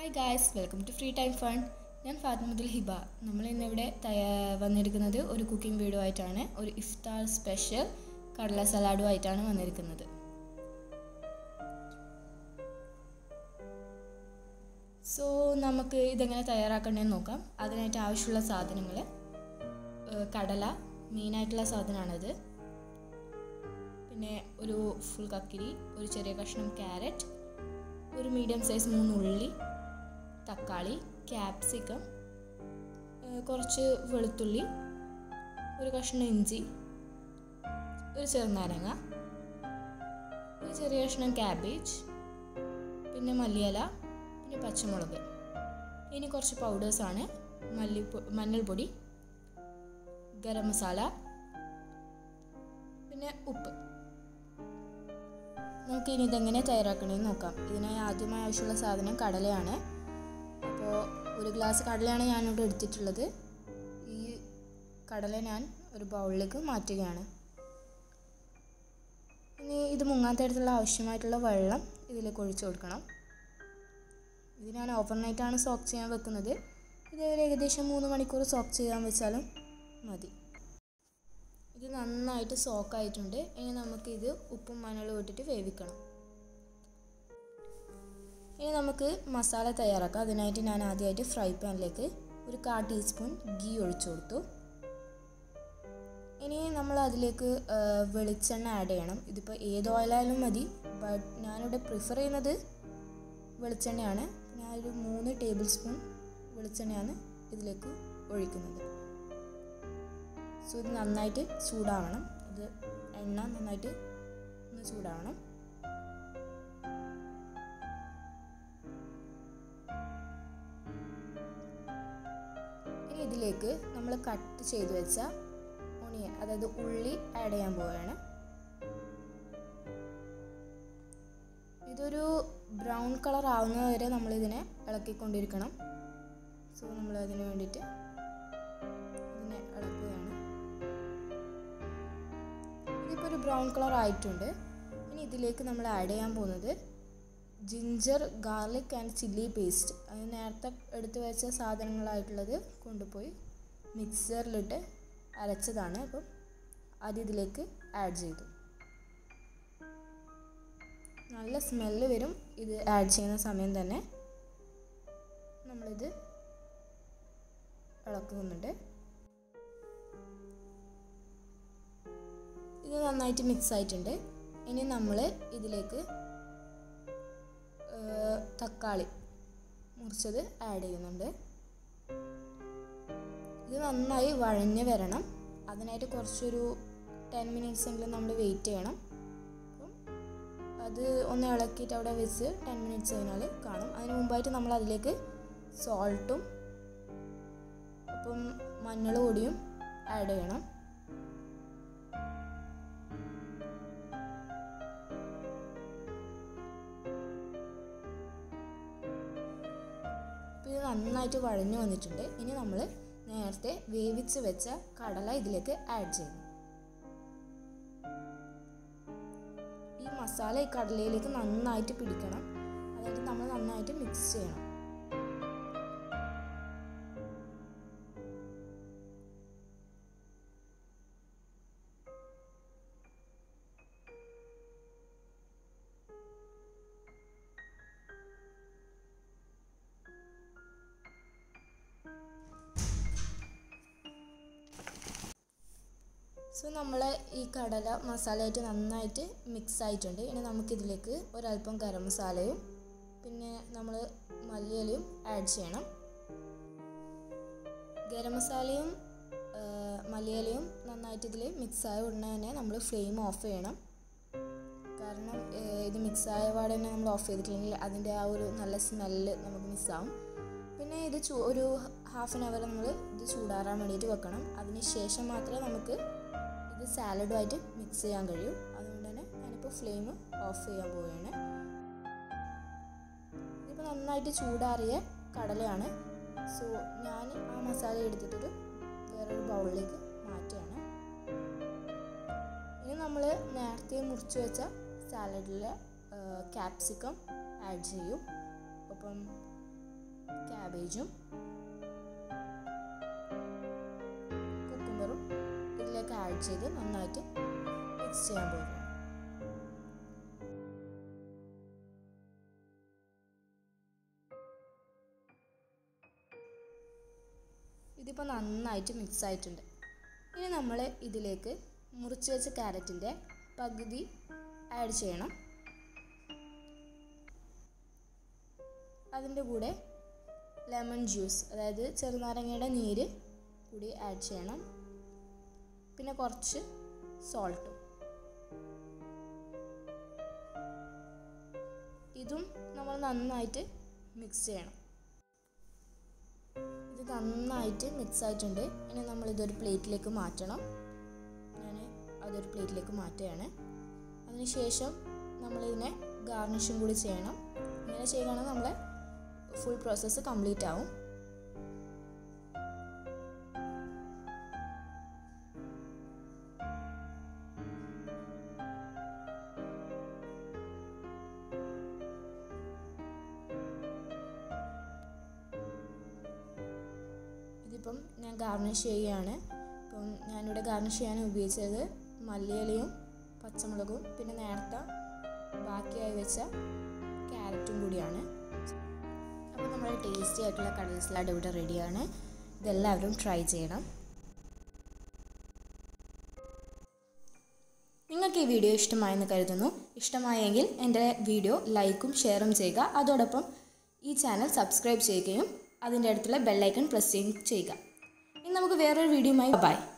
hi guys welcome to free time fun ഞാൻ ഫാത്തിമുദ്ദുൽ ഹിബ നമ്മൾ ഇന്നിവിടെ തയ്യാ വന്നിരിക്കുന്നത് ഒരു കുക്കിംഗ് വീഡിയോ ആയിട്ടാണ് ഒരു ഇഫ്താർ സ്പെഷ്യൽ കടല സലാഡും ആയിട്ടാണ് വന്നിരിക്കുന്നത് സോ നമുക്ക് ഇതെങ്ങനെ തയ്യാറാക്കണമെന്ന് നോക്കാം അതിനായിട്ട് ആവശ്യമുള്ള സാധനങ്ങൾ കടല മെയിനായിട്ടുള്ള സാധനമാണിത് പിന്നെ ഒരു ഫുൾ കക്കിരി ഒരു ചെറിയ കഷ്ണം ക്യാരറ്റ് ഒരു മീഡിയം സൈസ് മൂന്ന് ഉള്ളി തക്കാളി ക്യാപ്സിക്കം കുറച്ച് വെളുത്തുള്ളി ഒരു കഷ്ണം ഇഞ്ചി ഒരു ചെറുനാരങ്ങ ഒരു ചെറിയ കഷ്ണം ക്യാബേജ് പിന്നെ മല്ലിയില പിന്നെ പച്ചമുളക് ഇനി കുറച്ച് പൗഡേഴ്സാണ് മല്ലിപ്പൊ മഞ്ഞൾപ്പൊടി ഗരം മസാല പിന്നെ ഉപ്പ് നമുക്ക് ഇനി ഇതെങ്ങനെ തയ്യാറാക്കണമെന്ന് നോക്കാം ഇതിനായി ആദ്യമായി ആവശ്യമുള്ള സാധനം കടലയാണ് അപ്പോൾ ഒരു ഗ്ലാസ് കടലയാണ് ഞാനിവിടെ എടുത്തിട്ടുള്ളത് ഈ കടല ഞാൻ ഒരു ബൗളിലേക്ക് മാറ്റുകയാണ് ഇനി ഇത് മുങ്ങാൻ തരത്തിലുള്ള ആവശ്യമായിട്ടുള്ള വെള്ളം ഇതിലേക്ക് ഒഴിച്ചു കൊടുക്കണം ഇത് ഞാൻ ഓവർനൈറ്റാണ് സോക്ക് ചെയ്യാൻ വെക്കുന്നത് ഇത് ഒരു ഏകദേശം മൂന്ന് മണിക്കൂർ സോക്ക് ചെയ്യാൻ വെച്ചാലും മതി ഇത് നന്നായിട്ട് സോക്കായിട്ടുണ്ട് ഇനി നമുക്കിത് ഉപ്പും മഞ്ഞളും ഇട്ടിട്ട് വേവിക്കണം ഇനി നമുക്ക് മസാല തയ്യാറാക്കാം അതിനായിട്ട് ഞാൻ ആദ്യമായിട്ട് ഫ്രൈ പാനിലേക്ക് ഒരു കാ ടീസ്പൂൺ ഗീ ഒഴിച്ചു കൊടുത്തു ഇനി നമ്മൾ അതിലേക്ക് വെളിച്ചെണ്ണ ആഡ് ചെയ്യണം ഇതിപ്പോൾ ഏത് ഓയിലായാലും മതി ബട്ട് ഞാനിവിടെ പ്രിഫർ ചെയ്യുന്നത് വെളിച്ചെണ്ണയാണ് ഞാനൊരു മൂന്ന് ടേബിൾ സ്പൂൺ വെളിച്ചെണ്ണയാണ് ഇതിലേക്ക് ഒഴിക്കുന്നത് സോ ഇത് നന്നായിട്ട് ചൂടാവണം ഇത് എണ്ണ നന്നായിട്ട് ഒന്ന് ചൂടാവണം ഇനി ഇതിലേക്ക് നമ്മൾ കട്ട് ചെയ്ത് വെച്ച ഒണിയൻ അതായത് ഉള്ളി ആഡ് ചെയ്യാൻ പോവുകയാണ് ഇതൊരു ബ്രൗൺ കളർ ആവുന്നത് വരെ നമ്മളിതിനെ ഇളക്കിക്കൊണ്ടിരിക്കണം സോ നമ്മൾ അതിന് വേണ്ടിയിട്ട് ഇതിനെ ഇളക്കുകയാണ് ഇതിപ്പോൾ ഒരു ബ്രൗൺ കളർ ആയിട്ടുണ്ട് ഇനി ഇതിലേക്ക് നമ്മൾ ആഡ് ചെയ്യാൻ പോകുന്നത് ginger garlic and chilli paste അത് നേരത്തെ എടുത്തു വെച്ച സാധനങ്ങളായിട്ടുള്ളത് കൊണ്ടുപോയി മിക്സറിലിട്ട് അരച്ചതാണ് അപ്പം അത് ഇതിലേക്ക് ആഡ് ചെയ്തു നല്ല സ്മെല്ല് വരും ഇത് ആഡ് ചെയ്യുന്ന സമയം തന്നെ നമ്മളിത് ഇളക്കുന്നുണ്ട് ഇത് നന്നായിട്ട് മിക്സ് ആയിട്ടുണ്ട് ഇനി നമ്മൾ ഇതിലേക്ക് തക്കാളി മുറിച്ചത് ആഡ് ചെയ്യുന്നുണ്ട് ഇത് നന്നായി വഴഞ്ഞ് വരണം അതിനായിട്ട് കുറച്ചൊരു ടെൻ മിനിറ്റ്സ് എങ്കിലും നമ്മൾ വെയിറ്റ് ചെയ്യണം അപ്പം അത് ഒന്ന് ഇളക്കിയിട്ട് അവിടെ വെച്ച് ടെൻ മിനിറ്റ്സ് കഴിഞ്ഞാൽ കാണും അതിന് മുമ്പായിട്ട് നമ്മൾ അതിലേക്ക് സോൾട്ടും അപ്പം മഞ്ഞൾ പൊടിയും ആഡ് ചെയ്യണം ഇത് നന്നായിട്ട് വഴഞ്ഞു വന്നിട്ടുണ്ട് ഇനി നമ്മൾ നേരത്തെ വേവിച്ച് വെച്ച കടല ഇതിലേക്ക് ആഡ് ചെയ്യണം ഈ മസാല ഈ കടലയിലേക്ക് നന്നായിട്ട് പിടിക്കണം അതായത് നമ്മൾ നന്നായിട്ട് മിക്സ് ചെയ്യണം സോ നമ്മൾ ഈ കടല മസാലയായിട്ട് നന്നായിട്ട് മിക്സ് ആയിട്ടുണ്ട് ഇനി നമുക്കിതിലേക്ക് ഒരല്പം ഗരം മസാലയും പിന്നെ നമ്മൾ മല്ലിയിലയും ആഡ് ചെയ്യണം ഗരം മസാലയും മല്ലിയിലയും നന്നായിട്ട് ഇതിൽ മിക്സായ ഉടനെ തന്നെ നമ്മൾ ഫ്ലെയിം ഓഫ് ചെയ്യണം കാരണം ഇത് മിക്സായ പാടെ തന്നെ നമ്മൾ ഓഫ് ചെയ്തിട്ടില്ലെങ്കിൽ അതിൻ്റെ ആ ഒരു നല്ല സ്മെല്ല് നമുക്ക് മിസ്സാവും പിന്നെ ഇത് ചൂ ഒരു ഹാഫ് ആൻ അവർ നമ്മൾ ഇത് ചൂടാറാൻ വേണ്ടിയിട്ട് വെക്കണം അതിന് ശേഷം മാത്രമേ നമുക്ക് ഇത് സാലഡുമായിട്ട് മിക്സ് ചെയ്യാൻ കഴിയും അതുകൊണ്ട് തന്നെ ഞാനിപ്പോൾ ഫ്ലെയിം ഓഫ് ചെയ്യാൻ പോവുകയാണ് ഇതിപ്പോൾ നന്നായിട്ട് ചൂടാറിയ കടലയാണ് സോ ഞാൻ ആ മസാല എടുത്തിട്ടൊരു വേറൊരു ബൗളിലേക്ക് മാറ്റുകയാണ് ഇനി നമ്മൾ നേരത്തെ മുറിച്ച് വെച്ച സാലഡിൽ ക്യാപ്സിക്കം ആഡ് ചെയ്യും അപ്പം ക്യാബേജും കുക്കുംബറും ഇതിലേക്ക് ആഡ് ചെയ്ത് നന്നായിട്ട് മിക്സ് ചെയ്യാൻ പോകുന്നു ഇതിപ്പോൾ നന്നായിട്ട് മിക്സ് ആയിട്ടുണ്ട് ഇനി നമ്മൾ ഇതിലേക്ക് മുറിച്ച് വെച്ച ക്യാരറ്റിൻ്റെ പകുതി ആഡ് ചെയ്യണം അതിൻ്റെ കൂടെ ലെമൺ ജ്യൂസ് അതായത് ചെറുനാരങ്ങയുടെ നീര് കൂടി ആഡ് ചെയ്യണം പിന്നെ കുറച്ച് സോൾട്ടും ഇതും നമ്മൾ നന്നായിട്ട് മിക്സ് ചെയ്യണം ഇത് നന്നായിട്ട് മിക്സ് ആയിട്ടുണ്ട് ഇനി നമ്മൾ ഇതൊരു പ്ലേറ്റിലേക്ക് മാറ്റണം ഞാൻ അതൊരു പ്ലേറ്റിലേക്ക് മാറ്റുകയാണ് അതിനുശേഷം നമ്മളിതിനെ ഗാർണിഷും കൂടി ചെയ്യണം ഇങ്ങനെ ചെയ്യുകയാണെങ്കിൽ നമ്മളെ ഫുൾ പ്രോസസ്സ് കംപ്ലീറ്റ് ആവും ഇതിപ്പം ഞാൻ ഗാർണിഷ് ചെയ്യുകയാണ് ഇപ്പം ഞാനിവിടെ ഗാർണിഷ് ചെയ്യാൻ ഉപയോഗിച്ചത് മല്ലിയിലയും പച്ചമുളകും പിന്നെ നേരത്തെ ബാക്കിയായി വെച്ച ക്യാരറ്റും കൂടിയാണ് അപ്പോൾ നമ്മുടെ ടേസ്റ്റി ആയിട്ടുള്ള കടൽ സലാഡ് ഇവിടെ റെഡിയാണ് ഇതെല്ലാവരും ട്രൈ ചെയ്യണം നിങ്ങൾക്ക് ഈ വീഡിയോ ഇഷ്ടമായെന്ന് കരുതുന്നു ഇഷ്ടമായെങ്കിൽ എൻ്റെ വീഡിയോ ലൈക്കും ഷെയറും ചെയ്യുക അതോടൊപ്പം ഈ ചാനൽ സബ്സ്ക്രൈബ് ചെയ്യുകയും അതിൻ്റെ അടുത്തുള്ള ബെല്ലൈക്കൺ പ്രസ് ചെയ്യുകയും ചെയ്യുക ഇനി നമുക്ക് വേറൊരു വീഡിയോയുമായി ബൈ